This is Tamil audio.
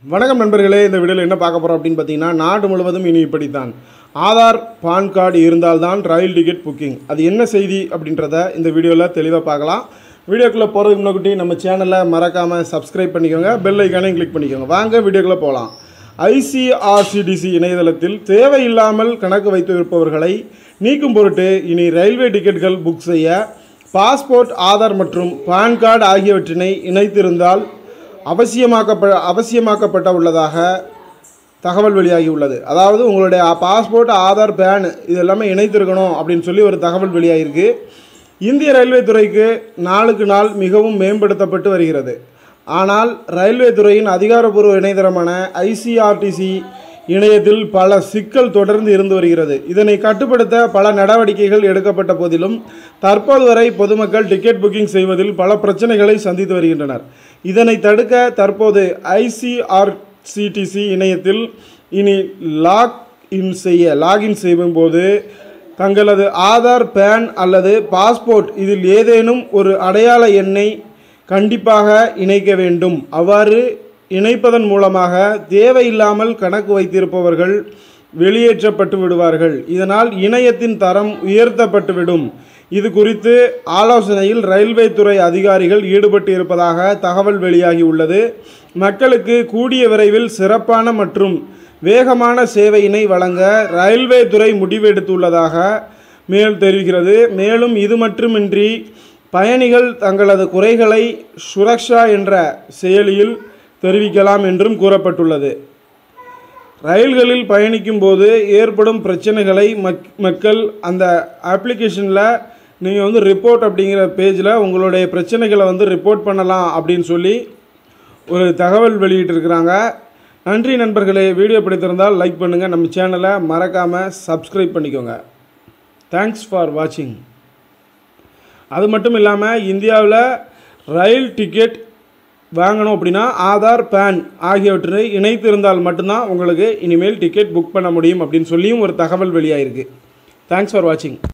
வணக்கம் நண்பர்களே இந்த வீடியோவில் என்ன பார்க்க போகிறோம் அப்படின்னு பார்த்தீங்கன்னா நாடு முழுவதும் இனி இப்படித்தான் ஆதார் பான் கார்டு இருந்தால்தான் ரயில் டிக்கெட் புக்கிங் அது என்ன செய்தி அப்படின்றத இந்த வீடியோவில் தெளிவாக பார்க்கலாம் வீடியோக்குள்ளே போகிறதுக்கு முன்னாடி நம்ம சேனலை மறக்காமல் சப்ஸ்கிரைப் பண்ணிக்கோங்க பெல் ஐக்கானையும் கிளிக் பண்ணிக்கோங்க வாங்க வீடியோக்குள்ளே போகலாம் ஐசிஆர்சிடிசி இணையதளத்தில் தேவையில்லாமல் கணக்கு வைத்திருப்பவர்களை நீக்கும் பொருட்டு இனி ரயில்வே டிக்கெட்டுகள் புக் செய்ய பாஸ்போர்ட் ஆதார் மற்றும் பான் கார்டு ஆகியவற்றினை இணைத்திருந்தால் அவசியமாக்கப்ப அவசியமாக்கப்பட்ட உள்ளதாக தகவல் வெளியாகி உள்ளது அதாவது உங்களுடைய பாஸ்போர்ட் ஆதார் பேன் இது எல்லாமே இணைத்திருக்கணும் அப்படின்னு சொல்லி ஒரு தகவல் வெளியாகிருக்கு இந்திய ரயில்வே துறைக்கு நாளுக்கு நாள் மிகவும் மேம்படுத்தப்பட்டு வருகிறது ஆனால் ரயில்வே துறையின் அதிகாரப்பூர்வ இணையதளமான ஐசிஆர்டிசி இணையத்தில் பல சிக்கல் தொடர்ந்து இருந்து வருகிறது இதனை கட்டுப்படுத்த பல நடவடிக்கைகள் எடுக்கப்பட்ட போதிலும் தற்போது வரை பொதுமக்கள் டிக்கெட் புக்கிங் செய்வதில் பல பிரச்சனைகளை சந்தித்து வருகின்றனர் இதனை தடுக்க தற்போது ஐசிஆர்சிடிசி இணையத்தில் இனி லாக் இன் செய்ய லாகின் செய்யும் போது தங்களது ஆதார் பேன் அல்லது பாஸ்போர்ட் இதில் ஏதேனும் ஒரு அடையாள எண்ணை கண்டிப்பாக இணைக்க வேண்டும் அவ்வாறு இணைப்பதன் மூலமாக தேவையில்லாமல் கணக்கு வைத்திருப்பவர்கள் வெளியேற்றப்பட்டு விடுவார்கள் இதனால் இணையத்தின் தரம் உயர்த்தப்பட்டுவிடும் இது குறித்து ஆலோசனையில் ரயில்வே துறை அதிகாரிகள் ஈடுபட்டு இருப்பதாக தகவல் வெளியாகி உள்ளது மக்களுக்கு கூடிய விரைவில் சிறப்பான மற்றும் வேகமான சேவையினை வழங்க ரயில்வே துறை முடிவெடுத்துள்ளதாக மேல் தெரிவிக்கிறது மேலும் இது மட்டுமின்றி பயணிகள் தங்களது குறைகளை சுரக்ஷா என்ற செயலியில் தெரிவிக்கலாம் என்றும் கூறப்பட்டுள்ளது ரயில்களில் பயணிக்கும் போது ஏற்படும் பிரச்சனைகளை மக் மக்கள் அந்த அப்ளிகேஷனில் நீங்கள் வந்து ரிப்போர்ட் அப்படிங்கிற பேஜில் உங்களுடைய பிரச்சனைகளை வந்து ரிப்போர்ட் பண்ணலாம் அப்படின்னு சொல்லி ஒரு தகவல் வெளியிட்டிருக்கிறாங்க நன்றி நண்பர்களே வீடியோ பிடித்திருந்தால் லைக் பண்ணுங்கள் நம்ம சேனலை மறக்காமல் சப்ஸ்கிரைப் பண்ணிக்கோங்க தேங்க்ஸ் ஃபார் வாட்சிங் அது மட்டும் இல்லாமல் இந்தியாவில் ரயில் டிக்கெட் வாங்கணும் அப்படின்னா ஆதார் பேன் ஆகியவற்றை இணைத்திருந்தால் மட்டும்தான் உங்களுக்கு இனிமேல் டிக்கெட் புக் பண்ண முடியும் அப்படின்னு சொல்லியும் ஒரு தகவல் வெளியாயிருக்கு தேங்க்ஸ் ஃபார் வாட்சிங்